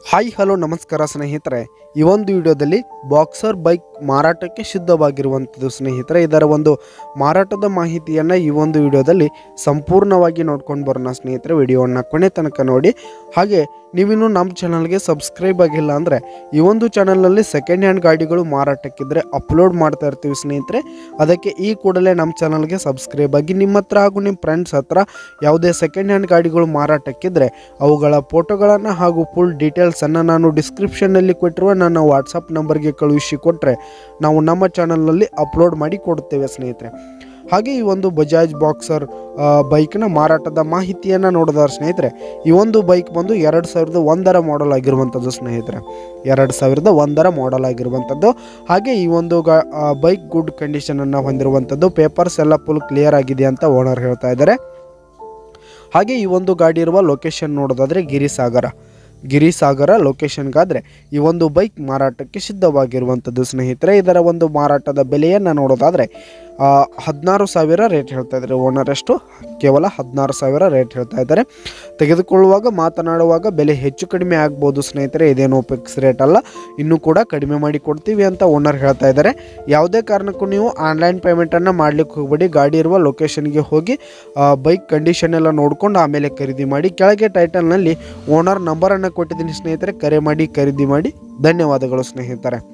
hi hello ನಮಸ್ಕಾರ ಸ್ನೇಹಿತರೆ ಈ ಒಂದು ವಿಡಿಯೋದಲ್ಲಿ ಬಾಕ್ಸರ್ ಬೈಕ್ ಮಾರಾಟಕ್ಕೆ ಸಿದ್ಧವಾಗಿರುವಂಥದ್ದು ಸ್ನೇಹಿತರೆ ಇದರ ಒಂದು ಮಾರಾಟದ ಮಾಹಿತಿಯನ್ನು ಈ ಒಂದು ವಿಡಿಯೋದಲ್ಲಿ ಸಂಪೂರ್ಣವಾಗಿ ನೋಡ್ಕೊಂಡು ಬರೋಣ ಸ್ನೇಹಿತರೆ ವಿಡಿಯೋವನ್ನು ಕೊನೆ ತನಕ ನೋಡಿ ಹಾಗೆ ನೀವಿನ್ನೂ ನಮ್ಮ ಚಾನಲ್ಗೆ ಸಬ್ಸ್ಕ್ರೈಬ್ ಆಗಿಲ್ಲ ಅಂದರೆ ಈ ಒಂದು ಚಾನಲ್ನಲ್ಲಿ ಸೆಕೆಂಡ್ ಹ್ಯಾಂಡ್ ಗಾಡಿಗಳು ಮಾರಾಟಕ್ಕಿದ್ರೆ ಅಪ್ಲೋಡ್ ಮಾಡ್ತಾ ಇರ್ತೀವಿ ಸ್ನೇಹಿತರೆ ಅದಕ್ಕೆ ಈ ಕೂಡಲೇ ನಮ್ಮ ಚಾನಲ್ಗೆ ಸಬ್ಸ್ಕ್ರೈಬ್ ಆಗಿ ನಿಮ್ಮ ಹತ್ರ ಹಾಗೂ ನಿಮ್ಮ ಫ್ರೆಂಡ್ಸ್ ಹತ್ರ ಯಾವುದೇ ಸೆಕೆಂಡ್ ಹ್ಯಾಂಡ್ ಗಾಡಿಗಳು ಮಾರಾಟಕ್ಕಿದ್ರೆ ಅವುಗಳ ಫೋಟೋಗಳನ್ನು ಹಾಗೂ ಫುಲ್ ಡೀಟೇಲ್ಸನ್ನು ನಾನು ಡಿಸ್ಕ್ರಿಪ್ಷನ್ನಲ್ಲಿ ಕೊಟ್ಟಿರುವ ನನ್ನ ವಾಟ್ಸಪ್ ನಂಬರ್ಗೆ ಕಳುಹಿಸಿ ಕೊಟ್ಟರೆ ನಾವು ನಮ್ಮ ಚಾನಲ್ನಲ್ಲಿ ಅಪ್ಲೋಡ್ ಮಾಡಿ ಕೊಡುತ್ತೇವೆ ಸ್ನೇಹಿತರೆ ಹಾಗೆ ಈ ಒಂದು ಬಜಾಜ್ ಬಾಕ್ಸರ್ ಆ, ಬೈಕ್ನ ಮಾರಾಟದ ಮಾಹಿತಿಯನ್ನು ನೋಡಿದಾರೆ ಸ್ನೇಹಿತರೆ ಈ ಒಂದು ಬೈಕ್ ಬಂದು ಎರಡು ಸಾವಿರದ ಒಂದರ ಮಾಡೆಲ್ ಆಗಿರುವಂಥದ್ದು ಸ್ನೇಹಿತರೆ ಎರಡು ಸಾವಿರದ ಒಂದರ ಮಾಡೆಲ್ ಆಗಿರುವಂಥದ್ದು ಹಾಗೆ ಈ ಒಂದು ಗಾ ಆ, ಬೈಕ್ ಗುಡ್ ಕಂಡೀಷನನ್ನು ಹೊಂದಿರುವಂಥದ್ದು ಪೇಪರ್ಸ್ ಎಲ್ಲ ಫುಲ್ ಕ್ಲಿಯರ್ ಆಗಿದೆ ಅಂತ ಓನರ್ ಹೇಳ್ತಾ ಇದ್ದಾರೆ ಹಾಗೆ ಈ ಒಂದು ಗಾಡಿ ಇರುವ ಲೊಕೇಶನ್ ನೋಡೋದಾದರೆ ಗಿರಿಸಾಗರ ಗಿರಿಸಾಗರ ಲೊಕೇಶನ್ಗಾದರೆ ಈ ಒಂದು ಬೈಕ್ ಮಾರಾಟಕ್ಕೆ ಸಿದ್ಧವಾಗಿರುವಂಥದ್ದು ಸ್ನೇಹಿತರೆ ಇದರ ಒಂದು ಮಾರಾಟದ ಬೆಲೆಯನ್ನು ನೋಡೋದಾದರೆ ಹದಿನಾರು ಸಾವಿರ ರೇಟ್ ಹೇಳ್ತಾ ಇದ್ದಾರೆ ಓನರ್ ಎಷ್ಟು ಕೇವಲ ಹದಿನಾರು ಸಾವಿರ ರೇಟ್ ಹೇಳ್ತಾ ಇದ್ದಾರೆ ತೆಗೆದುಕೊಳ್ಳುವಾಗ ಮಾತನಾಡುವಾಗ ಬೆಲೆ ಹೆಚ್ಚು ಕಡಿಮೆ ಆಗ್ಬೋದು ಸ್ನೇಹಿತರೆ ಇದೇನೋ ಫಿಕ್ಸ್ ರೇಟ್ ಅಲ್ಲ ಇನ್ನೂ ಕೂಡ ಕಡಿಮೆ ಮಾಡಿ ಕೊಡ್ತೀವಿ ಅಂತ ಓನರ್ ಹೇಳ್ತಾ ಇದ್ದಾರೆ ಯಾವುದೇ ಕಾರಣಕ್ಕೂ ನೀವು ಆನ್ಲೈನ್ ಪೇಮೆಂಟನ್ನು ಮಾಡ್ಲಿಕ್ಕೆ ಹೋಗಬೇಡಿ ಗಾಡಿ ಇರುವ ಲೊಕೇಶನ್ಗೆ ಹೋಗಿ ಬೈಕ್ ಕಂಡೀಷನ್ ಎಲ್ಲ ನೋಡ್ಕೊಂಡು ಆಮೇಲೆ ಖರೀದಿ ಮಾಡಿ ಕೆಳಗೆ ಟೈಟಲ್ನಲ್ಲಿ ಓನರ್ ನಂಬರನ್ನು ಕೊಟ್ಟಿದ್ದೀನಿ ಸ್ನೇಹಿತರೆ ಕರೆ ಮಾಡಿ ಖರೀದಿ ಮಾಡಿ ಧನ್ಯವಾದಗಳು ಸ್ನೇಹಿತರೆ